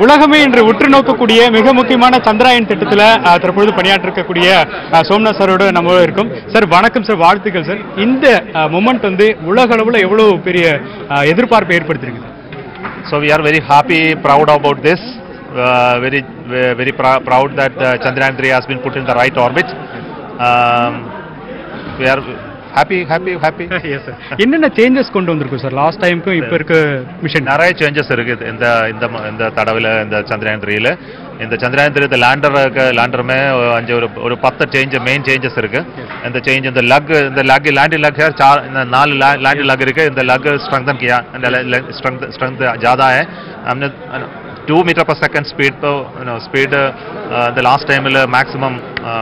உலகமே இன்று உற்று நோக்கக்கூடிய மிக முக்கியமான சந்திராயன் திட்டத்தில் அஹ், தற்பொழுது பணியாற்றிருக்கக்கூடிய அஹ், சோம்நாத் சாரோட நம்ம இருக்கும் சார் வணக்கம் சார் வாழ்த்துக்கள் சார் இந்த மொமெண்ட் வந்து உலக அளவில் எவ்வளோ பெரிய அஹ், எதிர்பார்ப்பை ஏற்படுத்தியிருக்கு So we are very happy, proud about this. Uh, very, ve- very prou- proud that uh, Chandrayaan 3 has been put in the right orbit. Um, we are happy, happy, happy. Yes sir என்னென்ன changes கொண்டு வந்திருக்கும் sir last டைமுக்கும் இப்போ இருக்க mission நிறைய changes இருக்குது இந்த இந்த ம- இந்த தடவில் இந்த சந்திரயான் த்ரீல இந்த சந்திரயான் த்ரீ லேண்டருக்கு லேண்டருமே அஞ்சு ஒரு ஒரு பத்து சேஞ்ச் மெயின் சேஞ்சஸ் இருக்கு இந்த சேஞ்ச் இந்த லக் இந்த லக் லேண்டிங் लग है चार இந்த நாலு லேண்டிங் लग இருக்கு இந்த லக் स्ट्रेंथन किया स्ट्रेंथ स्ट्रेंथ ज्यादा है हमने two metre per second speed तो speed the last time maximum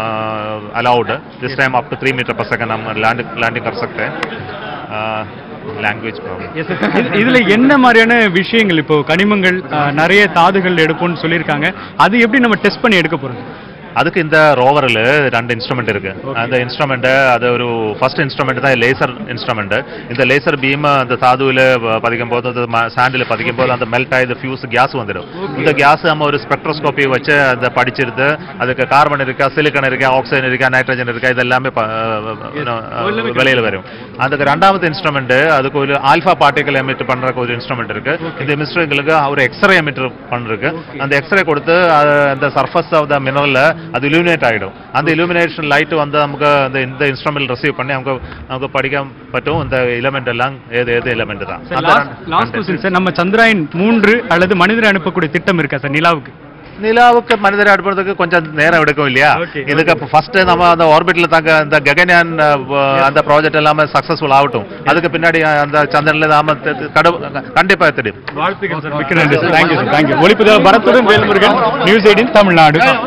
allowed this time up to three metre per second हम लैंड लैंडिंग कर सकते हैं लैंग्वेज प्रॉब्लम எஸ் சார் இதுல என்ன மாதிரியான விஷயங்கள் இப்போ கனிமங்கள் அஹ், நிறைய தாதுகள் எடுப்போம்னு சொல்லியிருக்காங்க அது எப்படி நம்ம டெஸ்ட் பண்ணி எடுக்க போறோம் அதுக்கு இந்த ரோவரில் ரெண்டு இன்ஸ்ட்ருமெண்ட் இருக்கு அந்த இன்ஸ்ட்ருமெண்ட் அது ஒரு ஃபர்ஸ்ட் இன்ஸ்ட்ருமெண்ட் தான் லேசர் இன்ஸ்ட்ருமெண்ட் இந்த லேசர் பீம் அந்த தாதுவில் பதிக்கும் போது அது சாண்டில் பதிக்கும் போது அந்த மெல்ட் ஆகி ஃபியூஸ் கேஸ் வந்துடும் இந்த கேஸ் நம்ம ஒரு ஸ்பெக்ட்ரோஸ்கோப்பி வச்சு அந்த படிச்சிருது அதுக்கு கார்பன் இருக்கா சிலிக்கன் இருக்கா ஆக்சிஜன் இருக்கா நைட்ரஜன் இருக்கா இது எல்லாமே ப- you know, வெளியில வரும் அதுக்கு ரெண்டாவது இன்ஸ்ட்ருமெண்ட் அதுக்கு ஒரு ஆல்ஃபா பார்ட்டிகல் எமிட் பண்றதுக்கு ஒரு இன்ஸ்ட்ருமெண்ட் இருக்கு இந்த இன்ஸ்ட்ருமெண்ட்களுக்கு ஒரு எக்ஸ்ரே எமிட்டர் பண்றதுக்கு அந்த எக்ஸ்ரே கொடுத்து அது அந்த சர்ஃபஸ் ஆஃப் த மினரல்ல அது illuminate ஆயிடும் அந்த illumination லைட் வந்து நமக்கு அந்த இந்த இன்ஸ்ட்ருமெண்ட் ரிசீவ் பண்ணி நமக்கு நமக்கு படிக்க பட்டும் இந்த எலிமெண்ட் எல்லாம் ஏது ஏது எலிமெண்ட் தான் அந்த லாஸ்ட் ரெண்டு- கொஸ்டின் சார் நம்ம சந்திராயன் மூன்று அல்லது மனிதர் அனுப்பக்கூடிய திட்டம் இருக்கா சார் நிலாவுக்கு நிலாவுக்கு மனிதரை அனுப்புறதுக்கு கொஞ்சம் நேரம் எடுக்கும் இல்லையா Okay, இதுக்கு ஃபர்ஸ்ட் நம்ம அந்த ஆர்பிட்ல தாங்க அந்த ககன்யான் அஹ், அந்த ப்ராஜெக்ட் எல்லாமே சக்சஸ்ஃபுல் ஆகட்டும் அதுக்கு பின்னாடி அந்த சந்திரன்ல நாம த- த- கடு கண்டிப்பா தெரியும் வாழ்த்துக்கள் சார் மிக்க நன்றி சார் தேங்க்யூ சார் தேங்க்யூ ஒளிப்புதல் பரத்துடன் வேல்முருகன் நியூஸ் எயிட்டின் தமிழ்நாடு